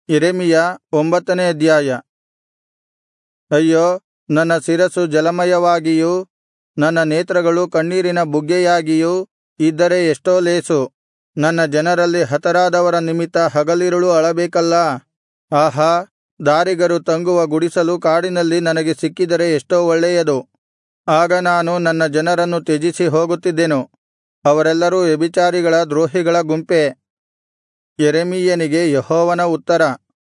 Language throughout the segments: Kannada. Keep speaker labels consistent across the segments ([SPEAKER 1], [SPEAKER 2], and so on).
[SPEAKER 1] ಯೆರೆಮೀಯ ಒಂಬತ್ತನೇ ಅಧ್ಯಾಯ ಅಯ್ಯೋ ನನ್ನ ಶಿರಸ್ಸು ಜಲಮಯವಾಗಿಯೂ ನನ್ನ ನೇತ್ರಗಳು ಕಣ್ಣೀರಿನ ಬುಗ್ಗೆಯಾಗಿಯೂ ಇದ್ದರೆ ಎಷ್ಟೋ ಲೇಸು ನನ್ನ ಜನರಲ್ಲಿ ಹತರಾದವರ ನಿಮಿತ್ತ ಹಗಲಿರುಳು ಅಳಬೇಕಲ್ಲಾ ಆಹಾ ದಾರಿಗರು ತಂಗುವ ಗುಡಿಸಲು ಕಾಡಿನಲ್ಲಿ ನನಗೆ ಸಿಕ್ಕಿದರೆ ಎಷ್ಟೋ ಒಳ್ಳೆಯದು ಆಗ ನಾನು ನನ್ನ ಜನರನ್ನು ತ್ಯಜಿಸಿ ಹೋಗುತ್ತಿದ್ದೆನು ಅವರೆಲ್ಲರೂ ವ್ಯಭಿಚಾರಿಗಳ ದ್ರೋಹಿಗಳ ಗುಂಪೇ ಯೆರೆಮೀಯನಿಗೆ ಯೆಹೋವನ ಉತ್ತರ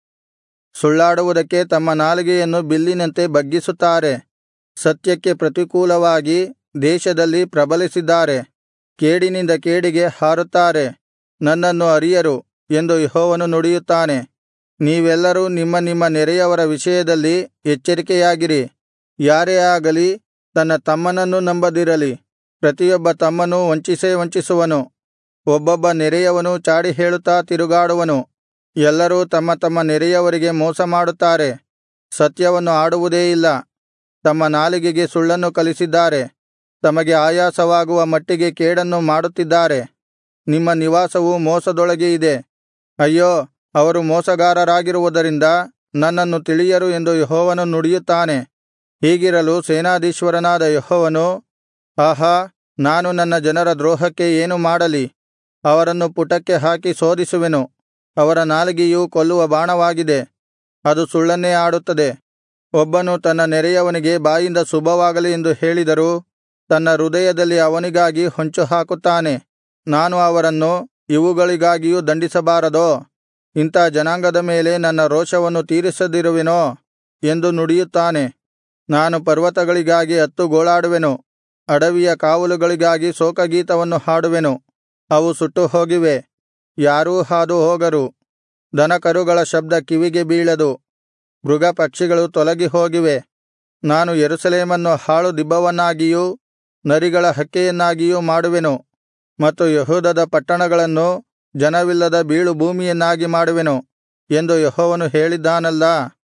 [SPEAKER 1] ಸುಳ್ಳಾಡುವುದಕ್ಕೆ ತಮ್ಮ ನಾಲಿಗೆಯನ್ನು ಬಿಲ್ಲಿನಂತೆ ಬಗ್ಗಿಸುತ್ತಾರೆ ಸತ್ಯಕ್ಕೆ ಪ್ರತಿಕೂಲವಾಗಿ ದೇಶದಲ್ಲಿ ಪ್ರಬಲಿಸಿದ್ದಾರೆ ಕೇಡಿನಿಂದ ಕೇಡಿಗೆ ಹಾರುತ್ತಾರೆ ನನ್ನನ್ನು ಅರಿಯರು ಎಂದು ಯೆಹೋವನು ನುಡಿಯುತ್ತಾನೆ ನೀವೆಲ್ಲರೂ ನಿಮ್ಮ ನಿಮ್ಮ ನೆರೆಯವರ ವಿಷಯದಲ್ಲಿ ಎಚ್ಚರಿಕೆಯಾಗಿರಿ ಯಾರೇ ಆಗಲಿ ತನ್ನ ತಮ್ಮನನ್ನು ನಂಬದಿರಲಿ ಪ್ರತಿಯೊಬ್ಬ ತಮ್ಮನೂ ವಂಚಿಸೇ ವಂಚಿಸುವನು ಒಬ್ಬೊಬ್ಬ ನೆರೆಯವನೂ ಚಾಡಿ ಹೇಳುತ್ತಾ ತಿರುಗಾಡುವನು ಎಲ್ಲರೂ ತಮ್ಮ ತಮ್ಮ ನೆರೆಯವರಿಗೆ ಮೋಸಮಾಡುತ್ತಾರೆ ಸತ್ಯವನ್ನು ಆಡುವುದೇ ಇಲ್ಲ ತಮ್ಮ ನಾಲಿಗೆಗೆ ಸುಳ್ಳನ್ನು ಕಲಿಸಿದ್ದಾರೆ ತಮಗೆ ಆಯಾಸವಾಗುವ ಮಟ್ಟಿಗೆ ಕೇಡನ್ನು ಮಾಡುತ್ತಿದ್ದಾರೆ ನಿಮ್ಮ ನಿವಾಸವು ಮೋಸದೊಳಗೆ ಇದೆ ಅಯ್ಯೋ ಅವರು ಮೋಸಗಾರರಾಗಿರುವುದರಿಂದ ನನ್ನನ್ನು ತಿಳಿಯರು ಎಂದು ಯೆಹೋವನು ನುಡಿಯುತ್ತಾನೆ ಹೀಗಿರಲು ಸೇನಾಧೀಶ್ವರನಾದ ಯೆಹೋವನು ಆಹಾ ನಾನು ನನ್ನ ಜನರ ದ್ರೋಹಕ್ಕೆ ಏನು ಮಾಡಲಿ ಅವರನ್ನು ಪುಟಕ್ಕೆ ಹಾಕಿ ಶೋಧಿಸುವೆನು ಅವರ ನಾಲಿಗೆಯು ಕೊಲ್ಲುವ ಬಾಣವಾಗಿದೆ ಅದು ಸುಳ್ಳನ್ನೇ ಆಡುತ್ತದೆ ಒಬ್ಬನು ತನ್ನ ನೆರೆಯವನಿಗೆ ಬಾಯಿಂದ ಶುಭವಾಗಲಿ ಎಂದು ಹೇಳಿದರೂ ತನ್ನ ಹೃದಯದಲ್ಲಿ ಅವನಿಗಾಗಿ ಹೊಂಚುಹಾಕುತ್ತಾನೆ ನಾನು ಅವರನ್ನು ಇವುಗಳಿಗಾಗಿಯೂ ದಂಡಿಸಬಾರದೋ ಇಂಥಾ ಜನಾಂಗದ ಮೇಲೆ ನನ್ನ ರೋಷವನ್ನು ತೀರಿಸದಿರುವೆನೋ ಎಂದು ನುಡಿಯುತ್ತಾನೆ ನಾನು ಪರ್ವತಗಳಿಗಾಗಿ ಅತ್ತು ಗೋಳಾಡುವೆನು ಅಡವಿಯ ಕಾವಲುಗಳಿಗಾಗಿ ಶೋಕಗೀತವನ್ನು ಹಾಡುವೆನು ಅವು ಸುಟ್ಟುಹೋಗಿವೆ ಯಾರೂ ಹಾದು ಹೋಗರು ದನಕರುಗಳ ಶಬ್ದ ಕಿವಿಗೆ ಬೀಳದು ಮೃಗಪಕ್ಷಿಗಳು ತೊಲಗಿ ಹೋಗಿವೆ ನಾನು ಯೆರೂಸಲೇಮನ್ನು ಹಾಳು ದಿಬ್ಬವನ್ನಾಗಿಯೂ ನರಿಗಳ ಹಕ್ಕೆಯನ್ನಾಗಿಯೂ ಮಾಡುವೆನು ಮತ್ತು ಯೆಹೂದದ ಪಟ್ಟಣಗಳನ್ನು ಜನವಿಲ್ಲದ ಬೀಳುಭೂಮಿಯನ್ನಾಗಿ ಮಾಡುವೆನು ಎಂದು ಯೆಹೋವನು ಹೇಳಿದ್ದಾನಲ್ಲಾ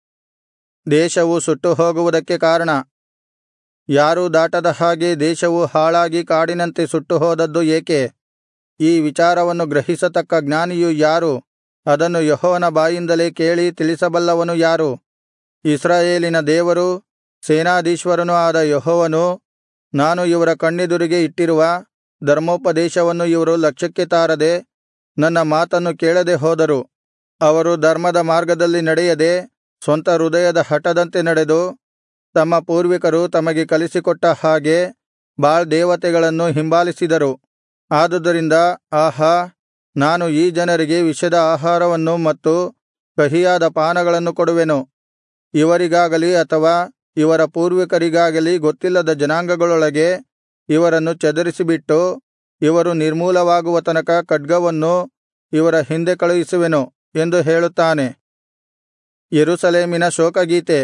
[SPEAKER 1] ದೇಶವು ಸುಟ್ಟುಹೋಗುವುದಕ್ಕೆ ಕಾರಣ ಯಾರೂ ದಾಟದ ಹಾಗೆ ದೇಶವು ಹಾಳಾಗಿ ಕಾಡಿನಂತೆ ಸುಟ್ಟುಹೋದದ್ದು ಏಕೆ ಈ ವಿಚಾರವನ್ನು ಗ್ರಹಿಸತಕ್ಕ ಜ್ಞಾನಿಯು ಯಾರು ಅದನ್ನು ಯೆಹೋವನ ಬಾಯಿಂದಲೇ ಕೇಳಿ ತಿಳಿಸಬಲ್ಲವನು ಯಾರು ಇಸ್ರಾಯೇಲಿನ ದೇವರೂ ಸೇನಾಧೀಶ್ವರನೂ ಆದ ಯೆಹೋವನು ನಾನು ಇವರ ಕಣ್ಣೆದುರಿಗೆ ಇಟ್ಟಿರುವ ಧರ್ಮೋಪದೇಶವನ್ನು ಇವರು ಲಕ್ಷ್ಯಕ್ಕೆ ತಾರದೆ ನನ್ನ ಮಾತನ್ನು ಕೇಳದೆ ಹೋದರು ಅವರು ಧರ್ಮದ ಮಾರ್ಗದಲ್ಲಿ ನಡೆಯದೆ ಸ್ವಂತ ಹೃದಯದ ಹಠದಂತೆ ನಡೆದು ತಮ್ಮ ಪೂರ್ವಿಕರು ತಮಗೆ ಕಲಿಸಿಕೊಟ್ಟ ಹಾಗೆ ಬಾಳ್ ದೇವತೆಗಳನ್ನು ಹಿಂಬಾಲಿಸಿದರು ಆದುದರಿಂದ ಆಹಾ ನಾನು ಈ ಜನರಿಗೆ ವಿಷದ ಆಹಾರವನ್ನು ಮತ್ತು ಕಹಿಯಾದ ಪಾನಗಳನ್ನು ಕೊಡುವೆನು ಇವರಿಗಾಗಲಿ ಅಥವಾ ಇವರ ಪೂರ್ವಿಕರಿಗಾಗಲಿ ಗೊತ್ತಿಲ್ಲದ ಜನಾಂಗಗಳೊಳಗೆ ಇವರನ್ನು ಚದರಿಸಿಬಿಟ್ಟು ಇವರು ನಿರ್ಮೂಲವಾಗುವ ತನಕ ಖಡ್ಗವನ್ನು ಇವರ ಹಿಂದೆ ಕಳುಹಿಸುವೆನು ಎಂದು ಹೇಳುತ್ತಾನೆ ಯೆರೂಸಲೇಮಿನ ಶೋಕಗೀತೆ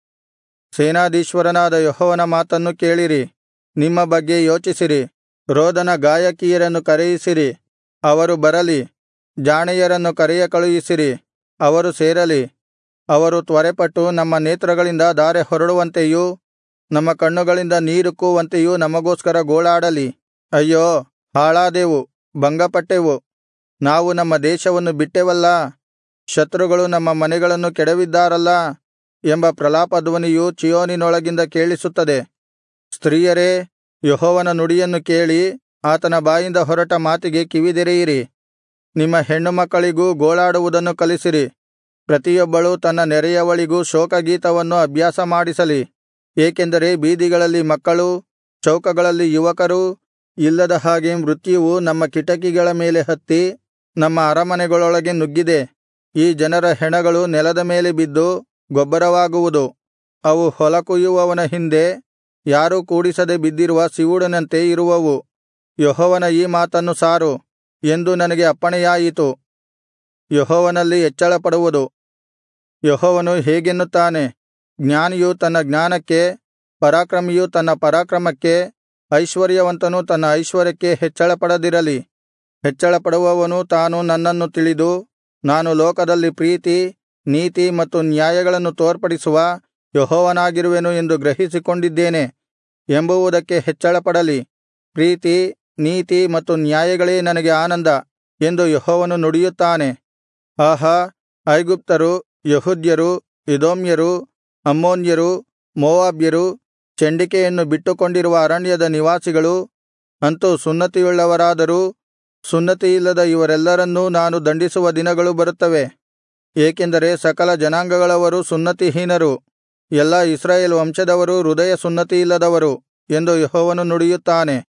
[SPEAKER 1] ಸೇನಾಧೀಶ್ವರನಾದ ಯೆಹೋವನ ಮಾತನ್ನು ಕೇಳಿರಿ ನಿಮ್ಮ ಬಗ್ಗೆ ಯೋಚಿಸಿರಿ ರೋದನ ಗಾಯಕಿಯರನ್ನು ಕರೆಯಿಸಿರಿ ಅವರು ಬರಲಿ ಜಾಣೆಯರನ್ನು ಕರೆಯ ಕಳುಹಿಸಿರಿ ಅವರು ಸೇರಲಿ ಅವರು ತ್ವರೆಪಟ್ಟು ನಮ್ಮ ನೇತ್ರಗಳಿಂದ ಧಾರೆ ಹೊರಡುವಂತೆಯೂ ನಮ್ಮ ಕಣ್ಣುಗಳಿಂದ ನೀರುಕ್ಕುವಂತೆಯೂ ನಮಗೋಸ್ಕರ ಗೋಳಾಡಲಿ ಅಯ್ಯೋ ಹಾಳಾದೆವು ಭಂಗಪಟ್ಟೆವು ನಾವು ನಮ್ಮ ದೇಶವನ್ನು ಬಿಟ್ಟೆವಲ್ಲಾ ಶತ್ರುಗಳು ನಮ್ಮ ಮನೆಗಳನ್ನು ಕೆಡವಿದ್ದಾರಲ್ಲಾ ಎಂಬ ಪ್ರಲಾಪಧ್ವನಿಯು ಚೀಯೋನಿನೊಳಗಿಂದ ಕೇಳಿಸುತ್ತದೆ ಸ್ತ್ರೀಯರೇ ಯೆಹೋವನ ನುಡಿಯನ್ನು ಕೇಳಿ ಆತನ ಬಾಯಿಂದ ಹೊರಟ ಮಾತಿಗೆ ಕಿವಿದೆರೆಯಿರಿ ನಿಮ್ಮ ಹೆಣ್ಣುಮಕ್ಕಳಿಗೂ ಗೋಳಾಡುವುದನ್ನು ಕಲಿಸಿರಿ ಪ್ರತಿಯೊಬ್ಬಳು ತನ್ನ ನೆರೆಯವಳಿಗೂ ಶೋಕಗೀತವನ್ನು ಅಭ್ಯಾಸ ಮಾಡಿಸಲಿ ಏಕೆಂದರೆ ಬೀದಿಗಳಲ್ಲಿ ಮಕ್ಕಳೂ ಚೌಕಗಳಲ್ಲಿ ಯುವಕರೂ ಇಲ್ಲದ ಹಾಗೆ ಮೃತ್ಯುವು ನಮ್ಮ ಕಿಟಕಿಗಳ ಮೇಲೆ ಹತ್ತಿ ನಮ್ಮ ಅರಮನೆಗಳೊಳಗೆ ನುಗ್ಗಿದೆ ಈ ಜನರ ಹೆಣಗಳು ನೆಲದ ಮೇಲೆ ಬಿದ್ದು ಗೊಬ್ಬರವಾಗುವುದು ಅವು ಹೊಲ ಕೊಯ್ಯುವವನ ಹಿಂದೆ ಯಾರೂ ಕೂಡಿಸದೆ ಬಿದ್ದಿರುವ ಸಿವುಡಿನಂತೆ ಇರುವವು ಯೆಹೋವನ ಈ ಮಾತನ್ನು ಸಾರು ಎಂದು ನನಗೆ ಅಪ್ಪಣೆಯಾಯಿತು ಯೆಹೋವನಲ್ಲಿ ಹೆಚ್ಚಳಪಡುವುದು ಯೆಹೋವನು ಹೀಗೆನ್ನುತ್ತಾನೆ ಜ್ಞಾನಿಯು ತನ್ನ ಜ್ಞಾನಕ್ಕೆ ಪರಾಕ್ರಮಿಯು ತನ್ನ ಪರಾಕ್ರಮಕ್ಕೆ ಐಶ್ವರ್ಯವಂತನು ತನ್ನ ಐಶ್ವರ್ಯಕ್ಕೆ ಹೆಚ್ಚಳಪಡದಿರಲಿ ಹೆಚ್ಚಳಪಡುವವನು ತಾನು ನನ್ನನ್ನು ತಿಳಿದು ನಾನು ಲೋಕದಲ್ಲಿ ಪ್ರೀತಿ ನೀತಿ ಮತ್ತು ನ್ಯಾಯಗಳನ್ನು ತೋರ್ಪಡಿಸುವ ಯೆಹೋವನಾಗಿರುವೆನು ಎಂದು ಗ್ರಹಿಸಿಕೊಂಡಿದ್ದೇನೆ ಎಂಬುವುದಕ್ಕೆ ಹೆಚ್ಚಳಪಡಲಿ ಪ್ರೀತಿ ನೀತಿ ಮತ್ತು ನ್ಯಾಯಗಳೇ ನನಗೆ ಆನಂದ ಎಂದು ಯೆಹೋವನು ನುಡಿಯುತ್ತಾನೆ ಆಹಾ ಐಗುಪ್ತರು ಯೆಹೂದ್ಯರು ಎದೋಮ್ಯರು ಅಮ್ಮೋನ್ಯರು ಮೋವಾಬ್ಯರು ಚಂಡಿಕೆಯನ್ನು ಬಿಟ್ಟುಕೊಂಡಿರುವ ಅರಣ್ಯದ ನಿವಾಸಿಗಳು ಅಂತು ಸುನ್ನತಿಯುಳ್ಳವರಾದರೂ ಸುನ್ನತಿಯಿಲ್ಲದ ಇವರೆಲ್ಲರನ್ನೂ ನಾನು ದಂಡಿಸುವ ದಿನಗಳು ಬರುತ್ತವೆ ಏಕೆಂದರೆ ಸಕಲ ಜನಾಂಗಗಳವರೂ ಸುನ್ನತಿಹೀನರು ಎಲ್ಲಾ ಇಸ್ರಾಯೇಲ್ ವಂಶದವರೂ ಹೃದಯ ಸುನ್ನತಿಯಿಲ್ಲದವರು ಎಂದು ಯೆಹೋವನು ನುಡಿಯುತ್ತಾನೆ